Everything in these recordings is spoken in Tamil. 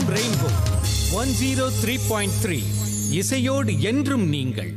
rainbow one zero three point three இசையோடு என்றும் நீங்கள்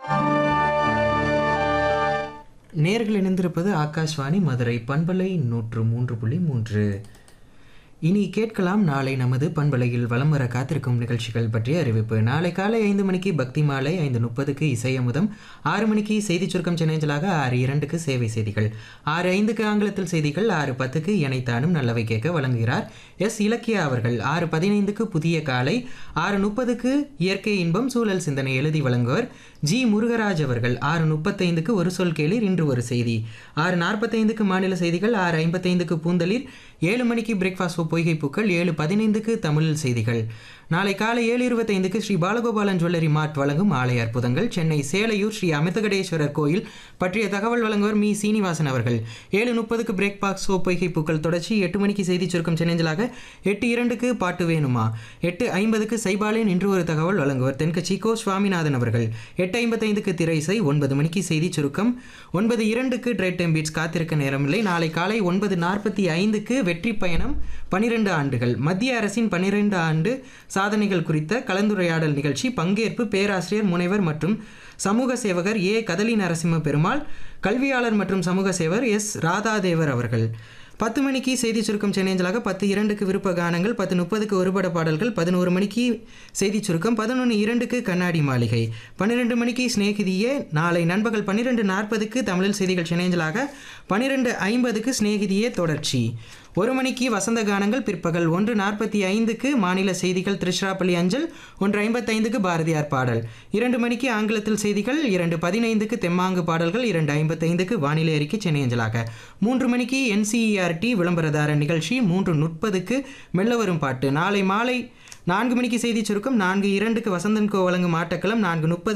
நேர்கள் இணைந்திருப்பது ஆகாஷ்வாணி மதுரை பண்பலை நூற்று மூன்று புள்ளி மூன்று இனி கேட்கலாம் நாளை நமது பண்பலையில் வலம் வர காத்திருக்கும் நிகழ்ச்சிகள் பற்றிய அறிவிப்பு நாளை காலை ஐந்து மணிக்கு பக்தி மாலை ஐந்து முப்பதுக்கு இசையமுதம் ஆறு மணிக்கு செய்திச் சுருக்கம் சென்னேஞ்சலாக ஆறு இரண்டுக்கு சேவை செய்திகள் ஆறு ஐந்துக்கு ஆங்கிலத்தில் செய்திகள் ஆறு பத்துக்கு இணைத்தானும் நல்லவை கேட்க வழங்குகிறார் எஸ் இலக்கியா அவர்கள் ஆறு பதினைந்துக்கு புதிய காலை ஆறு முப்பதுக்கு இயற்கை இன்பம் சூழல் சிந்தனை எழுதி வழங்குவர் ஜி முருகராஜ் அவர்கள் ஆறு முப்பத்தைந்துக்கு ஒரு சொல் கேளீர் இன்று ஒரு செய்தி ஆறு நாற்பத்தைந்துக்கு மாநில செய்திகள் ஆறு ஐம்பத்தைந்துக்கு பூந்தளிர் ஏழு மணிக்கு பிரேக்ஃபாஸ்ட் பொய்கை பூக்கள் ஏழு பதினைந்துக்கு தமிழில் செய்திகள் நாளை காலை ஏழு இருபத்தைந்துக்கு ஸ்ரீ பாலகோபாலன் ஜுவல்லரி மார்ட் வழங்கும் ஆலய அற்புதங்கள் சென்னை சேலையூர் ஸ்ரீ அமிர்தகடேஸ்வரர் கோயில் பற்றிய தகவல் வழங்குவர் மீ சீனிவாசன் அவர்கள் ஏழு முப்பதுக்கு பிரேக்ஃபாஸ்ட் பொய்கை பூக்கள் தொடர்ச்சி எட்டு மணிக்கு செய்திச் சுருக்கம் சென்னஞ்சலாக எட்டு இரண்டுக்கு பாட்டு வேணுமா எட்டு ஐம்பதுக்கு சைபாலின் இன்று ஒரு தகவல் வழங்குவர் தென்கட்சி கோ சுவாமிநாதன் அவர்கள் எட்டு ஐம்பத்தைந்துக்கு திரைசை ஒன்பது மணிக்கு செய்தி சுருக்கம் ஒன்பது இரண்டுக்கு ட்ரைட் டைம் பீட்ஸ் காத்திருக்க நேரமில்லை நாளை காலை ஒன்பது நாற்பத்தி ஐந்துக்கு வெற்றி பயணம் பனிரெண்டு ஆண்டுகள் மத்திய அரசின் பனிரெண்டு ஆண்டு சாதனைகள் குறித்த கலந்துரையாடல் நிகழ்ச்சி பங்கேற்பு பேராசிரியர் முனைவர் மற்றும் சமூக சேவகர் ஏ கதலி நரசிம்ம பெருமாள் கல்வியாளர் மற்றும் சமூக சேவர் எஸ் ராதாதேவர் அவர்கள் பத்து மணிக்கு செய்தி சுருக்கம் சென்னேஞ்சலாக பத்து இரண்டுக்கு விருப்ப கானங்கள் பத்து முப்பதுக்கு ஒருபட பாடல்கள் பதினோரு மணிக்கு செய்தி சுருக்கம் பதினொன்று இரண்டுக்கு கண்ணாடி மாளிகை பன்னிரெண்டு மணிக்கு ஸ்நேகிதியே நாளை நண்பகல் பன்னிரெண்டு நாற்பதுக்கு தமிழில் செய்திகள் சென்னேஞ்சலாக பன்னிரெண்டு ஐம்பதுக்கு ஸ்நேகிதியே தொடர்ச்சி ஒரு மணிக்கு வசந்த கானங்கள் பிற்பகல் ஒன்று நாற்பத்தி ஐந்துக்கு மாநில செய்திகள் திருச்சிராப்பள்ளி அஞ்சல் ஒன்று ஐம்பத்தைந்துக்கு பாரதியார் பாடல் இரண்டு மணிக்கு ஆங்கிலத்தில் செய்திகள் இரண்டு பதினைந்துக்கு தெம்மாங்கு பாடல்கள் இரண்டு ஐம்பத்தைந்துக்கு வானிலை அறிக்கை சென்னை அஞ்சலாக மூன்று மணிக்கு என்சிஇஆர்டி விளம்பரதார நிகழ்ச்சி மூன்று முப்பதுக்கு மெல்ல வரும் பாட்டு நாளை மாலை நான்கு மணிக்கு செய்தி சுருக்கம் நான்கு இரண்டுக்கு வசந்தன் கோ வழங்கும் ஆட்டக்களம் நான்கு முப்பது